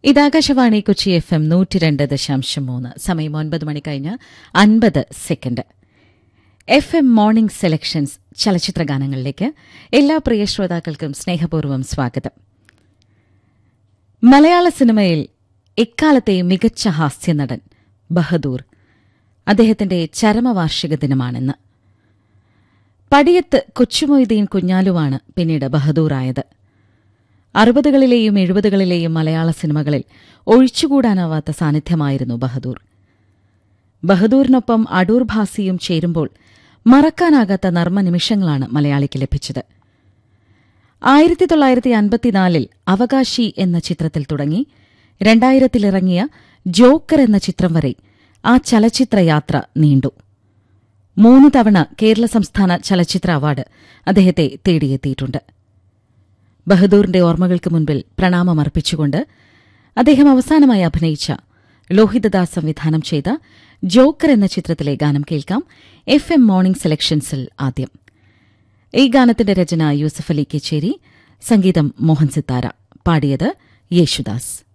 ഇതാകാശവാണി Kochi F M നൂറ്റി രണ്ട് ദശാംശം മൂന്ന് സമയം ഒൻപത് മണി കഴിഞ്ഞ് അൻപത് second F M morning selections ചലച്ചിത്ര ഗാനങ്ങളിലേക്ക് എല്ലാ പ്രിയ ശ്രോതാക്കൾക്കും സ്നേഹപൂർവ്വം സ്വാഗതം മലയാള സിനിമയിൽ എക്കാലത്തെ മികച്ച ഹാസ്യനടൻ ബഹദൂർ അദ്ദേഹത്തിന്റെ ചരമവാർഷിക ദിനമാണെന്ന് പടിയത്ത് കൊച്ചുമൊയ്തീൻ കുഞ്ഞാലുവാണ് പിന്നീട് ബഹദൂറായത് അറുപതുകളിലെയും എഴുപതുകളിലെയും മലയാള സിനിമകളിൽ ഒഴിച്ചുകൂടാനാവാത്ത സാന്നിധ്യമായിരുന്നു ബഹദൂർ ബഹദൂറിനൊപ്പം അടൂർ ഭാസിയും ചേരുമ്പോൾ മറക്കാനാകാത്ത നർമ്മ നിമിഷങ്ങളാണ് മലയാളിക്ക് ലഭിച്ചത് ആയിരത്തി തൊള്ളായിരത്തി അൻപത്തിനാലിൽ അവകാശി എന്ന ചിത്രത്തിൽ തുടങ്ങി രണ്ടായിരത്തിലിറങ്ങിയ ജോക്കർ എന്ന ചിത്രം വരെ ആ ചലച്ചിത്ര യാത്ര നീണ്ടു മൂന്ന് തവണ കേരള സംസ്ഥാന ചലച്ചിത്ര അവാർഡ് അദ്ദേഹത്തെ തേടിയെത്തിയിട്ടുണ്ട് ബഹദൂറിന്റെ ഓർമ്മകൾക്ക് മുൻപിൽ പ്രണാമമർപ്പിച്ചുകൊണ്ട് അദ്ദേഹം അവസാനമായി അഭിനയിച്ച ലോഹിതദാസ് സംവിധാനം ചെയ്ത ജോക്കർ എന്ന ചിത്രത്തിലെ ഗാനം കേൾക്കാം എഫ് എം മോർണിംഗ് സെലക്ഷൻസിൽ ആദ്യം ഈ ഗാനത്തിന്റെ രചന യൂസഫ് അലി കേച്ചേരി സംഗീതം മോഹൻ സിത്താര പാടിയത് യേശുദാസ്